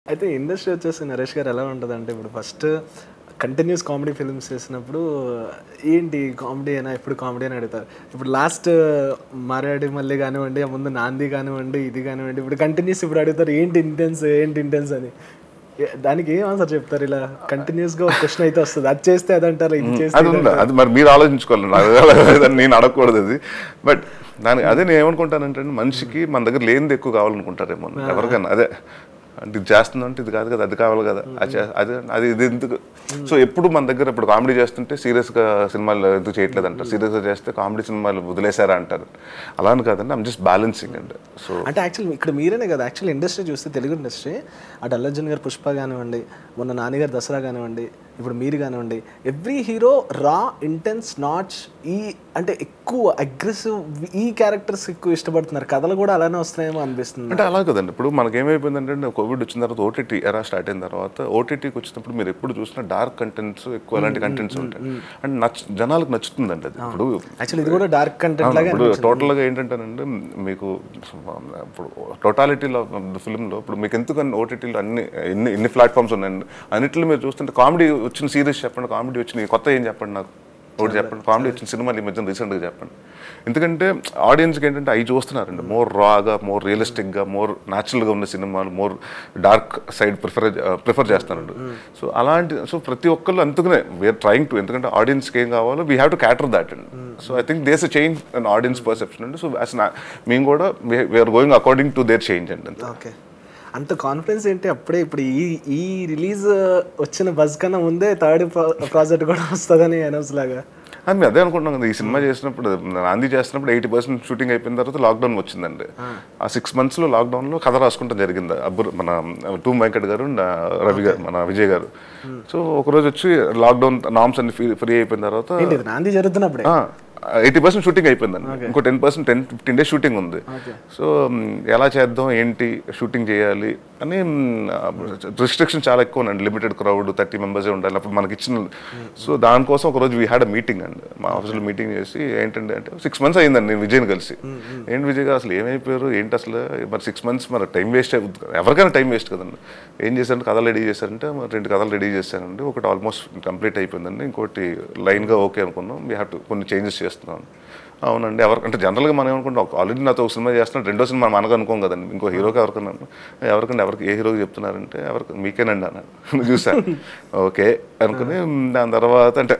అయితే ఇండస్ట్రీ వచ్చేసి నరేష్ గారు ఎలా ఉంటుంది అంటే ఇప్పుడు ఫస్ట్ కంటిన్యూస్ కామెడీ ఫిల్మ్స్ చేసినప్పుడు ఏంటి కామెడీ అయినా ఎప్పుడు కామెడీ అని అడుగుతారు ఇప్పుడు లాస్ట్ మారాడి మళ్ళీ కానివ్వండి ఆ ముందు నాంది కానివ్వండి ఇది కానివ్వండి ఇప్పుడు కంటిన్యూస్ ఇప్పుడు అడుగుతారు ఏంటి ఇంటెన్స్ ఏంటి ఇంటెన్స్ అని ఏ- దానికి ఏం ఆన్సర్ చెప్తారు ఇలా కంటిన్యూస్ గా ఒక క్వశ్చన్ అయితే వస్తుంది అది చేస్తే అది అంటారు ఇది చేస్తే అది ఉందా అది మరి మీరు ఆలోచించుకోవాలి నాకు అడగాలి, నేను అడగకూడదు అది బట్ దాని అదే నేను ఏమనుకుంటానంటే మనిషికి మన దగ్గర లేనిది ఎక్కువ కావాలనుకుంటారేమో ఎవరికైనా అదే అంటే ఇది చేస్తుందంటే అంటే ఇది కాదు కదా అది కావాలి కదా అది చే- అది అది ఇది ఎందుకు సో ఎప్పుడు మన దగ్గర ఇప్పుడు కామెడీ చేస్తుంటే సీరియస్గా సినిమాలు ఎందుకు చేయట్లేదు అంటారు సీరియస్గా చేస్తే కామెడీ సినిమాలు వదిలేశారా అంటారు అలా అని కాదండి ఐమ్ జస్ట్ బ్యాలెన్సింగ్ అండి సో అంటే యాక్చువల్ ఇక్కడ మీరేనే కదా యాక్చువల్ ఇండస్ట్రీ చూస్తే తెలుగు ఇండస్ట్రీ అటు అల్లర్జున్ గారు పుష్ప కానివ్వండి మొన్న నాన్నగారు దసరా కానివ్వండి ఇప్పుడు మీరు కానివ్వండి ఎవ్రీ హీరో రా ఇంటెన్స్ నాచ్ ఈ అంటే ఎక్కువ అగ్రెసివ్ ఈ క్యారెక్టర్స్ ఎక్కువ ఇష్టపడుతున్నారు కథలు కూడా అలానే వస్తున్నాయేమో అనిపిస్తుంది అంటే అలా కదండి ఇప్పుడు మనకి ఏమైపోయిందంటే కోవిడ్ వచ్చిన తర్వాత ఓటీటీ ఎరా స్టార్ట్ అయిన తర్వాత ఓటీటీకి వచ్చినప్పుడు మీరు ఎప్పుడు చూసినా డార్క్ కంటెంట్స్ ఎక్కువ అలాంటి కంటెంట్స్ ఉంటాయి అంటే నచ్చ జనాలకు నచ్చుతుందండి అది ఇప్పుడు యాక్చువల్ ఇది కూడా డార్క్ కంటెంట్ లాగా ఇప్పుడు టోటల్గా ఏంటంటేనండి మీకు ఇప్పుడు టోటాలిటీలో ఫిల్మ్లో ఇప్పుడు మీకు ఎందుకు ఓటీటీలో అన్ని ఎన్ని ఎన్ని ప్లాట్ఫామ్స్ ఉన్నాయండి అన్నిట్లో మీరు చూస్తుంటే కామెడీ వచ్చిన సిరీస్ చెప్పండి కామెడీ వచ్చిన కొత్త ఏం చెప్పండి నాకు ఒకటి చెప్పండి కామెడీ వచ్చిన సినిమాలు ఈ మధ్యన రీసెంట్గా చెప్పండి ఎందుకంటే ఆడియన్స్కి ఏంటంటే అవి చూస్తున్నారండి మోర్ రాగా మోర్ రియలిస్టిక్గా మోర్ న్యాచురల్గా ఉన్న సినిమాలు more dark side prefer prefer చేస్తున్నారండి సో అలాంటి సో ప్రతి ఒక్కళ్ళు అందుకనే వీఆర్ ట్రయింగ్ టు ఎందుకంటే ఆడియన్స్కి ఏం కావాలో we have to cater that అండి so I think this change and audience perception అండి సో అస్ మేము కూడా we're going according to their change అండి అంతే ఓకే అంత కాన్ఫిడెన్స్ ఏంటి అప్పుడే ఇప్పుడు ఈ ఈ రిలీజ్ వచ్చిన బజ్ కన్నా ముందే థర్డ్ ప్రాజెక్ట్ కూడా వస్తుందని అనౌన్స్ లాగా అని మేము అదే అనుకుంటున్నాం కదా ఈ సినిమా చేసినప్పుడు నాంది చేసినప్పుడు ఎయిటీ పర్సెంట్ షూటింగ్ అయిపోయిన తర్వాత లాక్డౌన్ వచ్చిందండి ఆ సిక్స్ మంత్స్లో లాక్డౌన్లో కథ రాసుకుంటాం జరిగింది అబ్బుర్ మన టూ వెంకట్ గారు and, ఆ, రవి గారు మన విజయ్ గారు సో ఒకరోజు వచ్చి లాక్డౌన్ నామ్స్ అన్ని ఫ్రీ ఫ్రీ అయిపోయిన తర్వాత ఏంటి ఇది నాంది జరుగుతున్నప్పుడే ఎయిటీ పర్సెంట్ షూటింగ్ అయిపోయిందండి ఇంకో ten percent ten fifteen days shooting ఉంది సో మ్, ఎలా చేద్దాం ఏంటి షూటింగ్ చేయాలి అని రిస్ట్రిక్షన్ చాలా ఎక్కువ ఉందండి లిమిటెడ్ క్రౌడ్ థర్టీ మెంబర్సే ఉండాలి అప్పుడు మనకి ఇచ్చిన సో దానికోసం ఒక రోజు వీ హ్యాడ్ అ మీటింగ్ అండి మా ఆఫీస్లో మీటింగ్ చేసి ఏంటంటే అంటే సిక్స్ మంత్స్ అయిందండి నేను విజయ్ని కలిసి ఏంటి విజయ్ గారు అసలు ఏమైపోయారు ఏంటి అసలు మరి సిక్స్ మంత్స్ మరి టైం వేస్ట్ అవుతుంది కదా. ఎవరికైనా టైం వేస్ట్ కదండి ఏం చేశారంటే కథలు రెడీ చేశారంటే మరి రెండు కథలు రెడీ చేశానండి ఒకటి ఆల్మోస్ట్ కంప్లీట్ అయిపోయిందండి ఇంకోటి లైన్గా ఓకే అనుకున్నాం వీ హ్యావ్ టు కొన్ని చేంజెస్ చేస్తున్నాం అవునండి ఎవరికి అంటే జనరల్గా మనం ఏమనుకుంటాం ఆల్రెడీ నాతో ఒక సినిమా చేస్తున్నాం రెండో సినిమా మనకు అనుకోం కదండి ఇంకో హీరోకి ఎవరికన్నా ఎవరికండి ఎవరికి ఏ హీరోకి చెప్తున్నారంటే ఎవరికి మీకేనండి అన్నాడు చూసా ఓకే అనుకుని దాని తర్వాత అంటే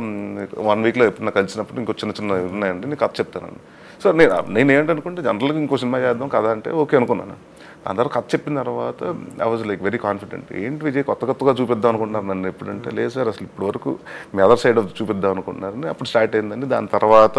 వన్ వీక్లో ఎప్పుడన్నా కలిసినప్పుడు ఇంకో చిన్న చిన్న ఉన్నాయండి నేను కథ చెప్తానండి సో నేను నేను ఏంటనుకుంటే జనరల్గా ఇంకో సినిమా చేద్దాం కదా అంటే ఓకే అనుకున్నాను అందరూ కథ చెప్పిన తర్వాత I was like very confident ఏంటి విజయ్ కొత్త కొత్తగా చూపిద్దాం అనుకుంటున్నారు నన్ను ఎప్పుడంటే లేదు సార్ అసలు ఇప్పటి వరకు మీ అదర్ సైడ్ ఆఫ్ చూపిద్దాం అనుకుంటున్నారని అప్పుడు స్టార్ట్ అయిందండి దాని తర్వాత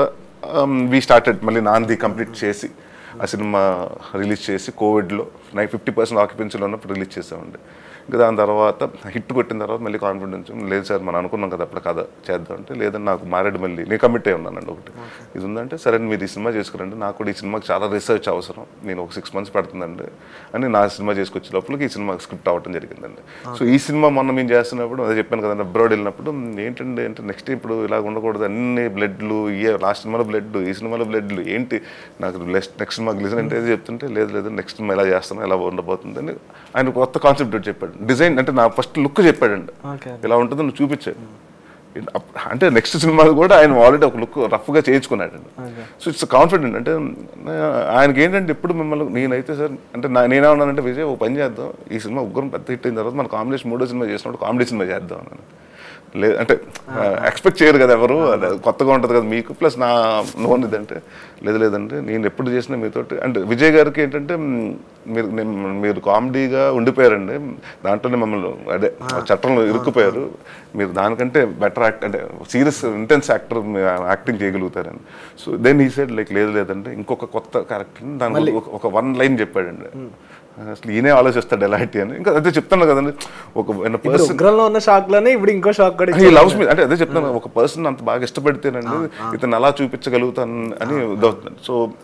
వీ స్టార్టెడ్ మళ్ళీ నాంది కంప్లీట్ చేసి ఆ సినిమా రిలీజ్ చేసి కోవిడ్లో నైన్ ఫిఫ్టీ పర్సెంట్ ఆక్యుపెన్సీలో ఉన్నప్పుడు రిలీజ్ చేసామండి ఇంకా దాని తర్వాత హిట్ కొట్టిన తర్వాత మళ్ళీ కాన్ఫిడెన్స్ లేదు సార్ మనం అనుకున్నాం కదా అప్పుడు కథ చేద్దాం అంటే లేదని నాకు మారేడు మళ్ళీ నేను కమిట్ అయి ఉన్నానండి ఒకటి ఇది ఉందంటే సరే మీరు ఈ సినిమా చేసుకురండి నాకు కూడా ఈ సినిమాకి చాలా రీసెర్చ్ అవసరం నేను ఒక సిక్స్ మంత్స్ పడుతుందండి అని నా సినిమా చేసుకొచ్చే లోపలికి ఈ సినిమా స్క్రిప్ట్ అవ్వడం జరిగిందండి సో ఈ సినిమా మొన్న మేము చేస్తున్నప్పుడు అదే చెప్పాను కదండి అబ్రాడ్ వెళ్ళినప్పుడు ఏంటంటే అంటే నెక్స్ట్ ఇప్పుడు ఇలా ఉండకూడదు అన్ని బ్లడ్లు ఇయే లాస్ట్ సినిమాలో బ్లడ్ ఈ సినిమాలో బ్లడ్లు ఏంటి నాకు నెక్స్ట్ సినిమా రిలీజ్ అంటే ఏది చెప్తుంటే లేదు లేదు నెక్స్ట్ సినిమా ఎలా చేస్తాను ఎలా ఉండబోతుంది అని ఆయన కొత్త కాన్సెప్ట్ ఒకటి చెప్పాడు డిజైన్ అంటే నా ఫస్ట్ లుక్ చెప్పాడండి ఓకే ఇలా ఉంటుందో నువ్వు చూపించాడు అప్- అంటే నెక్స్ట్ సినిమా కూడా ఆయన ఆల్రెడీ ఒక లుక్ రఫ్గా చేయించుకున్నాడు సో ఇట్స్ కాన్ఫిడెంట్ అంటే నా- ఆయనకి ఏంటంటే ఎప్పుడు మిమ్మల్ని నేనైతే సార్ అంటే నా నేనేమన్నానంటే విజయ్ ఒక పని చేద్దాం ఈ సినిమా ఉగ్రం పెద్ద హిట్ అయిన తర్వాత మన కాంబినేషన్ మూడో సినిమా చేసినప్పుడు కామెడీ సినిమా చేద్దాం అన్నాను లేదు అంటే ఎక్స్పెక్ట్ చేయరు కదా ఎవరు అది కొత్తగా ఉంటుంది కదా మీకు ప్లస్ నా నోన్ ఇదంటే లేదు లేదంటే నేను ఎప్పుడు చేసినా మీతోటి అంటే విజయ్ గారికి ఏంటంటే మ్, మీరు నేను- మీరు కామెడీగా ఉండిపోయారండి దాంట్లోనే మమ్మల్ని అదే చట్టంలో ఇరుక్కుపోయారు మీరు దానికంటే బెటర్ యాక్ట్ అంటే సీరియస్ ఇంటెన్స్ యాక్టర్ యాక్టింగ్ చేయగలుగుతారని సో దెన్ ఈ సైడ్ లైక్ లేదు లేదంటే ఇంకొక కొత్త క్యారెక్టర్ దాని ఒక- ఒక వన్ లైన్ చెప్పాడండి అసలు ఈయనే ఆలోచిస్తాడు ఎలాంటి అని ఇంకా అదే చెప్తాను కదండి ఒక ఇప్పుడు పర్సన్ ఉగ్రంలో ఉన్న షాక్ లోనే ఇప్పుడు ఇంకో షాక్ కూడా హీ లవ్స్ మీ అంటే అదే చెప్తాను ఒక పర్సన్ అంత బాగా ఇష్టపడితేనండి ఇతను అలా చూపించగలుగుతాను అని ఇదవుతుంది సో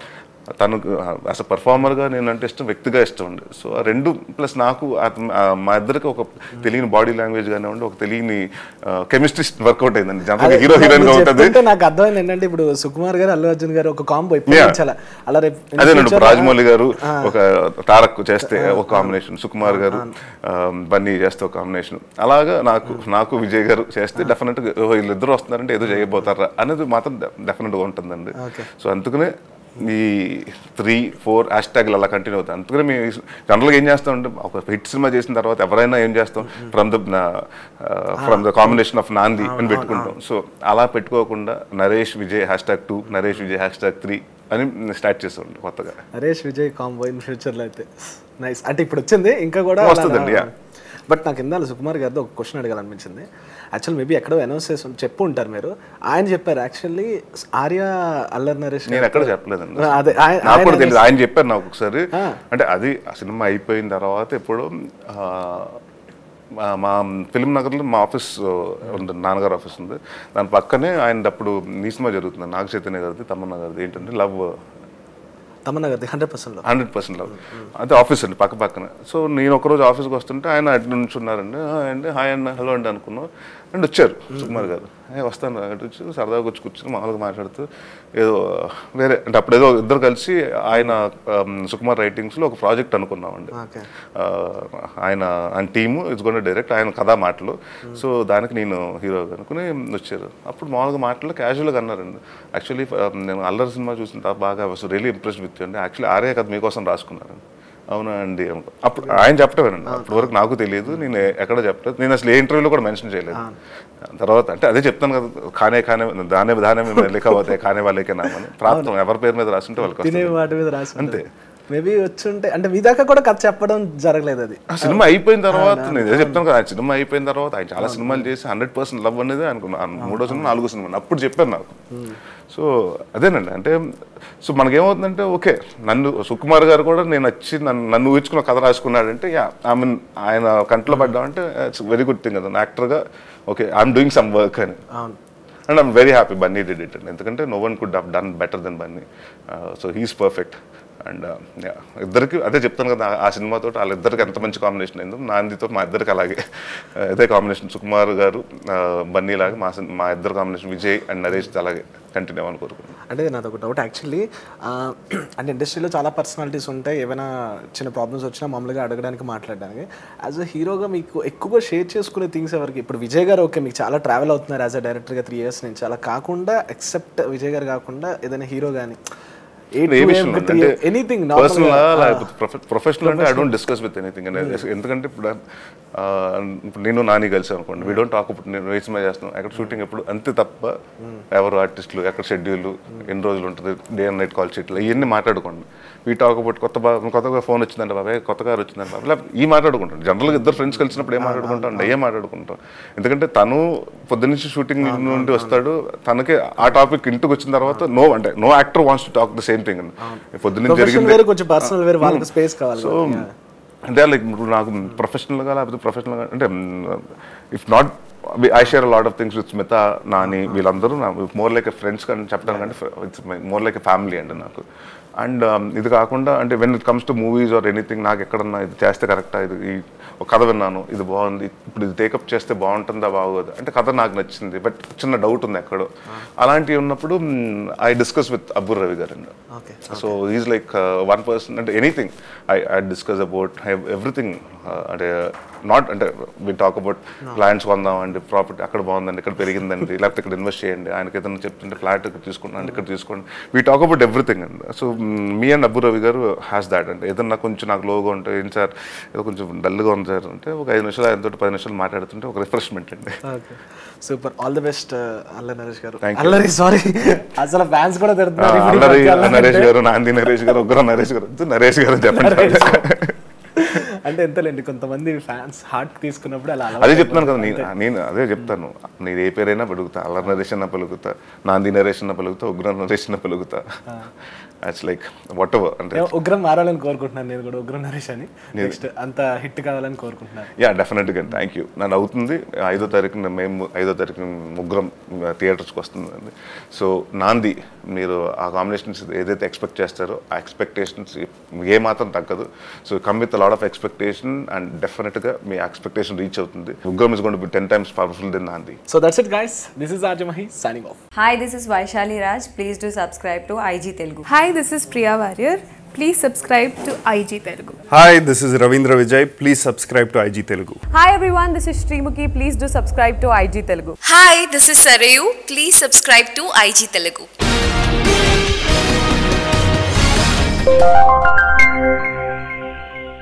తను యాజ్ అ పర్ఫార్మర్గా నేను అంటే ఇష్టం వ్యక్తిగా ఇష్టం అండి సో ఆ రెండు ప్లస్ నాకు అతను- ఆ మా ఇద్దరికి ఒక తెలియని బాడీ లాంగ్వేజ్ కానివ్వండి ఒక తెలియని కెమిస్ట్రీ వర్కౌట్ అయిందండి జనరల్గా హీరో హీరోయిన్ గా ఉంటుంది చెప్తుంటే నాకు అర్థమైంది ఏంటంటే ఇప్పుడు సుకుమార్ గారు అల్లు అర్జున్ గారు ఒక కాంబో ఇప్పుడు Yeah. చాలా అలా రేపు in అదేనండి ఇప్పుడు future- రాజమౌళి గారు ఒక తారక్ చేస్తే ఒక కాంబినేషన్ సుకుమార్ గారు ఆ, బన్నీ చేస్తే ఒక కాంబినేషన్ అలాగా నాకు నాకు విజయ్ గారు చేస్తే డెఫినెట్ గా ఓహో, వీళ్ళిద్దరు వస్తున్నారంటే ఏదో చేయబోతారా అనేది మాత్రం డెఫినెట్ గా ఉంటుందండి Okay. సో అందుకనే ఈ త్రీ ఫోర్ హ్యాష్ ట్యాగ్లు అలా కంటిన్యూ అవుతాయి అందుకనే మేము జనరల్గా ఏం చేస్తాం అంటే ఒక హిట్ సినిమా చేసిన తర్వాత ఎవరైనా ఏం చేస్తాం from the from the combination of Naandhi అని పెట్టుకుంటాం సో అలా పెట్టుకోకుండా Naresh Vijay hashtag two Naresh Vijay hashtag three అని స్టార్ట్ చేస్తాం కొత్తగా Naresh Vijay combo in future లో అయితే నైస్ అంటే ఇప్పుడు వచ్చింది ఇంకా కూడా వస్తుందండి, yeah. బట్ నాకు ఇందాక సుకుమార్ గారితో ఒక క్వశ్చన్ అడగాలనిపించింది యాక్చువల్ మేబీ ఎక్కడో అనౌన్స్ చేసి చెప్పు ఉంటారు మీరు ఆయన చెప్పారు యాక్చువల్లీ ఆర్య అల్లర్ నరేష్ నేను ఎక్కడ చెప్పలేదండి అదే ఆయన- నాకు కూడా ఆయన తెలియదు ఆయన చెప్పారు నాకు ఒకసారి అంటే అది ఆ సినిమా అయిపోయిన తర్వాత ఎప్పుడు ఆ, మా- మా ఫిల్మ్ నగర్లో మా ఆఫీస్ ఉంది నాన్నగారు ఆఫీస్ ఉంది దాని పక్కనే ఆయన అప్పుడు నీ సినిమా జరుగుతుంది నాగ చైతన్య గారిది తమ్మన్న గారిది ఏంటంటే లవ్ తమన్నా గారిది hundred percent hundred percent love అదే ఆఫీస్ అండి పక్క పక్కన సో నేను ఒకరోజు ఆఫీస్కి వస్తుంటే ఆయన అటు నుంచి ఉన్నారండి "ఆ, అండి హాయ్ అన్న హలో అండి అనుకున్నాం అండ్ వచ్చారు సుకుమార్ గారు "ఏ, వస్తాను రా." అటు వచ్చి సరదాగా వచ్చి కూర్చొని మామూలుగా మాట్లాడుతూ ఏదో వేరే అంటే అప్పుడు ఏదో ఇద్దరు కలిసి ఆయన ఆమ్, సుకుమార్ రైటింగ్స్లో ఒక ప్రాజెక్ట్ అనుకున్నామండి ఓకే ఆ, ఆయన ఆయన టీము ఇట్స్ గోన్ డైరెక్ట్ ఆయన కథా మాటలు సో దానికి నేను హీరో అనుకుని వచ్చారు అప్పుడు మామూలుగా మాటలు క్యాజువల్గా అన్నారండి యాక్చువల్లీ నేను అల్లరి సినిమా చూసిన తర్వాత బాగా వాస్ రియలీ ఇంప్రెస్ విత్ అండి యాక్చువల్లీ ఆర్య కథ మీకోసం రాసుకున్నారండి అవునా అండి అనుకో. అప్పుడు ఆయన చెప్పటమేనండి అప్పటి వరకు నాకు తెలియదు నేను ఎక్కడ చెప్పలేదు నేను అసలు ఏ ఇంటర్వ్యూలో కూడా మెన్షన్ చేయలేదు తర్వాత అంటే అదే చెప్తాను కదా ఖానే ఖానే దానే దానే మేము లేకపోతే ఖానే వాళ్ళకే నామని ప్రాప్తం ఎవరి పేరు మీద రాసింటే వాళ్ళకి వస్తుంది. తినే వాటి మీద రాసి అంతే మేబీ వచ్చుంటే అంటే మీ దాకా కూడా కథ చెప్పడం జరగలేదు అది ఆ సినిమా అయిపోయిన తర్వాత నేను ఇదే చెప్తాను కదా ఆ సినిమా అయిపోయిన తర్వాత ఆయన చాలా సినిమాలు చేసి హండ్రెడ్ పర్సెంట్ లవ్ అనేది అనుకున్నాను మూడో సినిమా నాలుగో సినిమా అప్పుడు చెప్పారు నాకు సో అదేనండి అంటే సో మనకేమవుతుందంటే ఓకే నన్ను సుకుమార్ గారు కూడా నేను వచ్చి నన్ను నన్ను ఊహించుకున్న కథ రాసుకున్నాడంటే యా ఐ మీన్ ఆయన కంట్లో పడ్డామంటే ఇట్స్ వెరీ గుడ్ థింగ్ కదా యాక్టర్గా okay I'm doing some work అని అవును and I'm very happy Bunny did it అండి ఎందుకంటే no one could have done better than Bunny so he's perfect and ఇద్దరికి అదే చెప్తాను కదా ఆ- ఆ సినిమాతో వాళ్ళిద్దరికి ఎంత మంచి కాంబినేషన్ అయిందో నాందితో మా ఇద్దరికి అలాగే Uh, అదే కాంబినేషన్ సుకుమార్ గారు uh, బన్నీ లాగా మా సిన్- మా ఇద్దరు కాంబినేషన్ విజయ్ అండ్ నరేష్ అలాగే కంటిన్యూ అవ్వాలని కోరుకుంటున్నాను అంటే నాది ఒక డౌట్ యాక్చువల్లీ అంటే ఇండస్ట్రీలో చాలా పర్సనాలిటీస్ ఉంటాయి ఏమైనా చిన్న ప్రాబ్లమ్స్ వచ్చినా మామూలుగా అడగడానికి మాట్లాడడానికి యాజ్ అ హీరోగా మీకు ఎక్కువగా షేర్ చేసుకునే థింగ్స్ ఎవరికి ఇప్పుడు విజయ్ గారు ఓకే మీకు చాలా ట్రావెల్ అవుతున్నారు యాజ్ అ డైరెక్టర్గా త్రీ ఇయర్స్ నుంచి అలా కాకుండా ఎక్సెప్ట్ విజయ్ గారు కాకుండా ఏదైనా హీరో కానీ ఏ విషయంలో అంటే ఎనీథింగ్ పర్సనల్ లేకపోతే ప్రొఫెషనల్ అంటే I don't discuss with anything ఎందుకంటే ఇప్పుడు ఆ, ఇప్పుడు నేను నాని కలిసి అనుకోండి వీ డోంట్ టాక్ ఇప్పుడు నేను ఏ సినిమా చేస్తున్నాను ఎక్కడ షూటింగ్ ఎప్పుడు అంతే తప్ప ఎవరు ఆర్టిస్టులు ఎక్కడ షెడ్యూల్ ఎన్ని రోజులు ఉంటుంది డే అండ్ నైట్ కాల్ షీట్లు ఇవన్నీ మాట్లాడుకోండి వీ టాక్ అబౌట్ కొత్త బా కొత్తగా ఫోన్ వచ్చిందంటే బాబాయ్ కొత్త కార్ వచ్చిందంటే బాబాయ్ ఇలా ఈ మాట్లాడుకుంటాం జనరల్గా ఇద్దరు ఫ్రెండ్స్ కలిసినప్పుడు ఏం మాట్లాడుకుంటాం ఏ మాట్లాడుకుంటాం ఎందుకంటే తను పొద్దున్నుంచి షూటింగ్ నుండి వస్తాడు తనకి ఆ టాపిక్ ఇంటికి వచ్చిన తర్వాత నో అంటే no actor wants to talk the same thing పొద్దున్న ప్రొఫెషనల్ జరిగింది వేరే కొంచెం పర్సనల్ వేరే వాళ్ళకి స్పేస్ కావాలి సో అంటే లైక్ ఇప్పుడు నాకు ప్రొఫెషనల్గా లేకపోతే ప్రొఫెషనల్గా అంటే if not I share lot of things with Smitha Nani వీళ్ళందరూ మోర్ లైక్ ఫ్రెండ్స్ కానీ చెప్పడం కంటే ఇట్స్ మోర్ లైక్ ఫ్యామిలీ అండి నాకు అండ్ ఇది కాకుండా అంటే when it comes to movies or anything నాకు ఎక్కడన్నా ఇది చేస్తే కరెక్టా ఇది ఈ ఒక కథ విన్నాను ఇది బాగుంది ఇప్పుడు ఇది టేకప్ చేస్తే బాగుంటుందా బాగోదు అంటే కథ నాకు నచ్చింది బట్ చిన్న డౌట్ ఉంది ఎక్కడో అలాంటివి ఉన్నప్పుడు I discuss with Abbur Ravi garu అండి okay so is like one person అంటే anything I I discuss about everything అంటే నాట్ అంటే వి టాక్ అబౌట్ ల్యాండ్స్ కొందాం అండి ప్రాపర్టీ అక్కడ బాగుందండి ఇక్కడ పెరిగిందండి లేకపోతే ఇక్కడ ఇన్వెస్ట్ చేయండి ఆయనకి ఏదైనా చెప్తుంటే ఫ్లాట్ ఇక్కడ తీసుకోండి ఇక్కడ తీసుకోండి వీ టాక్ అబౌట్ ఎవ్రీథింగ్ అండి so me and Abbu Ravi garu has that అంటే ఏదన్నా కొంచెం నాకు లోగా ఉంటే ఏం సార్ ఏదో కొంచెం డల్గా ఉంది సార్ అంటే ఒక ఐదు నిమిషాలు ఆయనతో పది నిమిషాలు మాట్లాడుతుంటే ఒక రిఫ్రెష్మెంట్ అండి okay super all the best అల్ల Naresh garu Thank you. Allari sorry అసలు ఫ్యాన్స్ కూడా తిడుతున్నారు ఇప్పుడు ఈ అల్లరి మధ్య అల్లరి నరేష్ అంటే. గారు నాంది నరేష్ గారు ఉగ్ర నరేష్ గారు వద్దు, నరేష్ గారు అని చెప్పండి అంటే ఎంతలేండి కొంతమంది ఫ్యాన్స్ హార్ట్ తీసుకున్నప్పుడు అలా అలవాటు అదే చెప్తున్నాను కదా నేను నేను అదే చెప్తాను నేను ఏ పేరైనా పలుకుతా అల్లరి నరేష్ అన్న పలుకుతా నాంది నరేష్ అన్న పలుకుతా ఉగ్ర నరేష్ అన్న పలుకుతా ఇట్స్ లైక్ వాట్ ఎవర్ అంటే నేను ఉగ్రం మారాలని కోరుకుంటున్నాను నేను కూడా ఉగ్రం నరేష్ అని నెక్స్ట్ అంత హిట్ కావాలని కోరుకుంటున్నాను యా డెఫినెట్గా థ్యాంక్ యూ నన్ను అవుతుంది ఐదో తారీఖున మేము ఐదో తారీఖున ముగ్గురం థియేటర్స్కి వస్తుందండి సో నాంది మీరు ఆ కాంబినేషన్స్ ఏదైతే ఎక్స్పెక్ట్ చేస్తారో ఆ ఎక్స్పెక్టేషన్స్ ఏ మాత్రం తగ్గదు so come with lot of expectation and డెఫినెట్గా మీ ఎక్స్పెక్టేషన్ రీచ్ అవుతుంది ఉగ్గమ్ is gonna be ten times powerful then నాంది so that's it guys this is ఆర్జమహి signing off Hi, this is Vaishali Raj. Please do subscribe to IG Telugu. Hi, this is Priya Warrior. Please subscribe to IG Telugu. Hi, this is Ravindra Vijay. Please subscribe to IG Telugu. Hi everyone, this is Srimuki. Please do subscribe to IG Telugu. Hi, this is Sarayu. Please subscribe to IG Telugu.